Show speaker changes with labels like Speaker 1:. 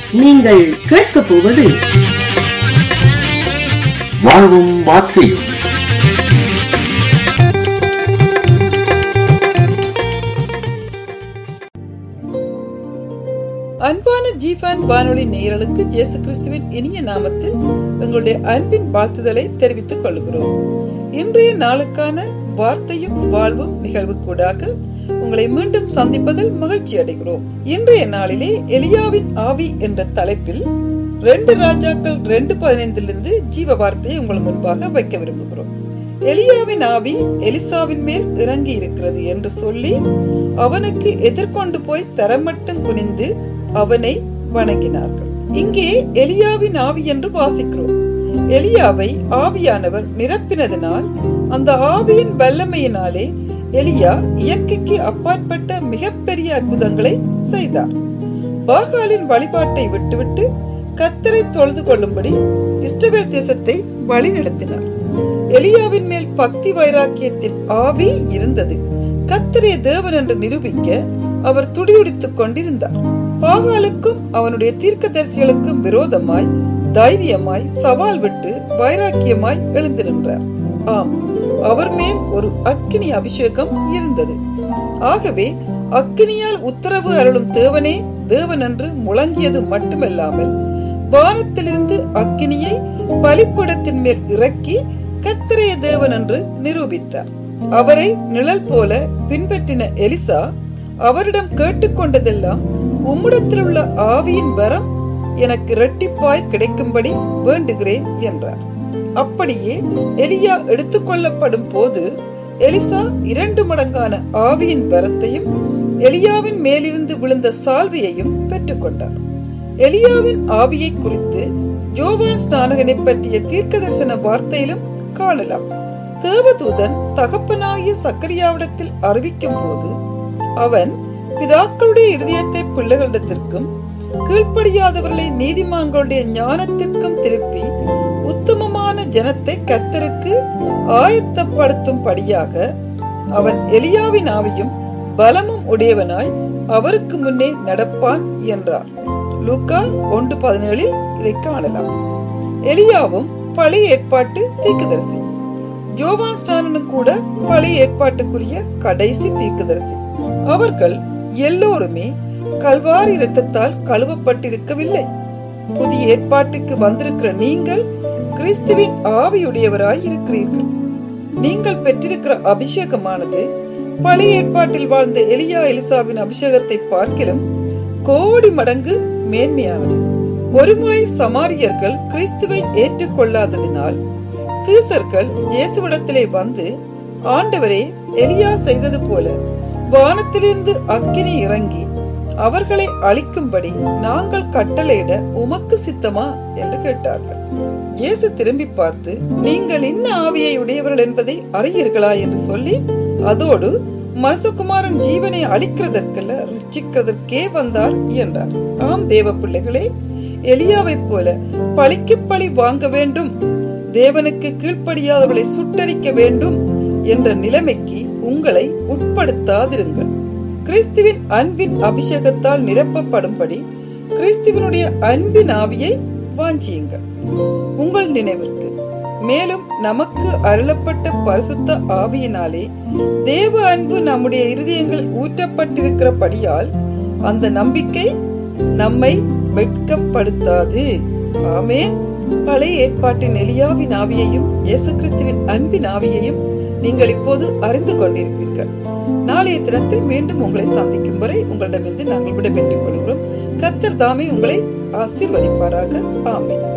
Speaker 1: நீங்கள் கேட்கப் போவது
Speaker 2: வாழ்வும் வார்த்தையும்
Speaker 3: அன்பான ஜீஃபான் வானொலி நேயர்களுக்கு இயேசு கிறிஸ்துவின் இனிய நாமத்தில் எங்களுடைய அன்பின் வாழ்த்துதலை தெரிவித்துக் கொள்கிறோம் இன்றைய நாளுக்கான வார்த்தையும் வாழ்வும் நிகழ்வுக்கூடாக உங்களை மீண்டும் சந்திப்பதில் மகிழ்ச்சி அடைகிறோம் இன்றைய நாளிலே எலியாவின் ஆவி என்ற தலைப்பில் ரெண்டு ராஜாக்கள் ரெண்டு பதினைந்திலிருந்து ஜீவ வார்த்தையை உங்கள் முன்பாக வைக்க விரும்புகிறோம் எலியாவின் ஆவி எலிசாவின் மேல் இறங்கி இருக்கிறது என்று சொல்லி அவனுக்கு எதிர்கொண்டு போய் தரமட்டும் குனிந்து அவனை வணங்கினார்கள் இங்கே எலியாவின் ஆவி என்று வாசிக்கிறோம் எலியாவை ஆவியானவர் நிரப்பினதினால் அந்த ஆவியின் வல்லமையினாலே எலியா இயற்கைக்கு அப்பாற்பட்ட மிகப்பெரிய அற்புதங்களை செய்தார் பாகாலின் வழிபாட்டை விட்டுவிட்டு கத்தரை தொழுது கொள்ளும்படி இஸ்ரவேல் தேசத்தை வழிநடத்தினார் எலியாவின் மேல் பக்தி வைராக்கியத்தின் ஆவி இருந்தது கத்தரே தேவன் என்று நிரூபிக்க அவர் துடியுடித்துக் கொண்டிருந்தார் பாகாலுக்கும் அவனுடைய தீர்க்கதரிசிகளுக்கும் விரோதமாய் தைரியமாய் சவால் விட்டு வைராக்கியமாய் எழுந்து நின்றார் ஆம் அவர் மேல் ஒரு அக்கினி அபிஷேகம் இருந்தது ஆகவே அக்கினியால் உத்தரவு அருளும் தேவனே தேவன் என்று முழங்கியது மட்டுமல்லாமல் வானத்திலிருந்து அக்கினியை பலிப்படத்தின் மேல் இறக்கி கத்திரைய தேவன் என்று நிரூபித்தார் அவரை நிழல் போல பின்பற்றின எலிசா அவரிடம் கேட்டுக்கொண்டதெல்லாம் உம்மிடத்தில் உள்ள ஆவியின் வரம் எனக்கு இரட்டிப்பாய் கிடைக்கும்படி வேண்டுகிறேன் என்றார் அப்படியே எலியா எடுத்துக்கொள்ளப்படும் போது எலிசா இரண்டு மடங்கான ஆவியின் வரத்தையும் எலியாவின் மேலிருந்து விழுந்த சால்வையையும் பெற்றுக்கொண்டார் எலியாவின் ஆவியை குறித்து ஜோவான் ஸ்நானகனை பற்றிய தீர்க்க தரிசன வார்த்தையிலும் காணலாம் தேவதூதன் தகப்பனாகிய சக்கரியாவிடத்தில் அறிவிக்கும் போது அவன் பிதாக்களுடைய இருதயத்தை பிள்ளைகளிடத்திற்கும் கீழ்ப்படியாதவர்களை நீதிமான்களுடைய ஞானத்திற்கும் திருப்பி உத்தமமான ஜனத்தை கத்தருக்கு ஆயத்தப்படுத்தும்படியாக அவன் எலியாவின் ஆவியும் பலமும் உடையவனாய் அவருக்கு முன்னே நடப்பான் என்றார் லூக்கா ஒன்று பதினேழில் இதை காணலாம் எலியாவும் பழைய ஏற்பாட்டு தீர்க்கதரிசி ஜோவான் ஸ்டானனும் கூட பழைய ஏற்பாட்டுக்குரிய கடைசி தீர்க்கதரிசி அவர்கள் எல்லோருமே கல்வாரி இரத்தத்தால் கழுவப்பட்டிருக்கவில்லை புதிய ஏற்பாட்டுக்கு வந்திருக்கிற நீங்கள் கிறிஸ்துவின் ஆவியுடையவராய் இருக்கிறீர்கள் நீங்கள் பெற்றிருக்கிற அபிஷேகமானது பழைய ஏற்பாட்டில் வாழ்ந்த எலியா எலிசாவின் அபிஷேகத்தை பார்க்கிலும் கோடி மடங்கு மேன்மையானது ஒருமுறை சமாரியர்கள் கிறிஸ்துவை ஏற்றுக்கொள்ளாததினால் சீசர்கள் இயேசுவிடத்திலே வந்து ஆண்டவரே எலியா செய்தது போல வானத்திலிருந்து அக்கினி இறங்கி அவர்களை அழிக்கும்படி நாங்கள் கட்டளையிட உமக்கு சித்தமா என்று கேட்டார்கள் இயேசு திரும்பி பார்த்து நீங்கள் இன்ன ஆவியை உடையவர்கள் என்பதை அறியீர்களா என்று சொல்லி அதோடு மனசகுமாரன் ஜீவனை அழிக்கிறதற்கல்ல ரட்சிக்கிறதற்கே வந்தார் என்றார் ஆம் தேவ பிள்ளைகளே எலியாவைப் போல பழிக்கு பழி வாங்க வேண்டும் தேவனுக்கு கீழ்ப்படியாதவளை சுட்டரிக்க வேண்டும் என்ற நிலைமைக்கு உங்களை உட்படுத்தாதிருங்கள் கிறிஸ்துவின் அன்பின் அபிஷேகத்தால் நிரப்பப்படும்படி கிறிஸ்துவனுடைய அன்பின் ஆவியை வாஞ்சியுங்கள் உங்கள் நினைவிற்கு மேலும் நமக்கு அருளப்பட்ட பரிசுத்த ஆவியினாலே தேவ அன்பு நம்முடைய இருதயங்களில் ஊற்றப்பட்டிருக்கிறபடியால் அந்த நம்பிக்கை நம்மை வெட்கப்படுத்தாது ஆமேன் பழைய ஏற்பாட்டின் எலியாவின் ஆவியையும் இயேசு கிறிஸ்துவின் அன்பின் ஆவியையும் நீங்கள் இப்போது அறிந்து கொண்டிருப்பீர்கள் நாளைய தினத்தில் மீண்டும் உங்களை சந்திக்கும் வரை உங்களிடமிருந்து நாங்கள் விடைபெற்றுக் கொள்கிறோம் கத்தர் தாமே உங்களை ஆசீர்வதிப்பாராக ஆமேன்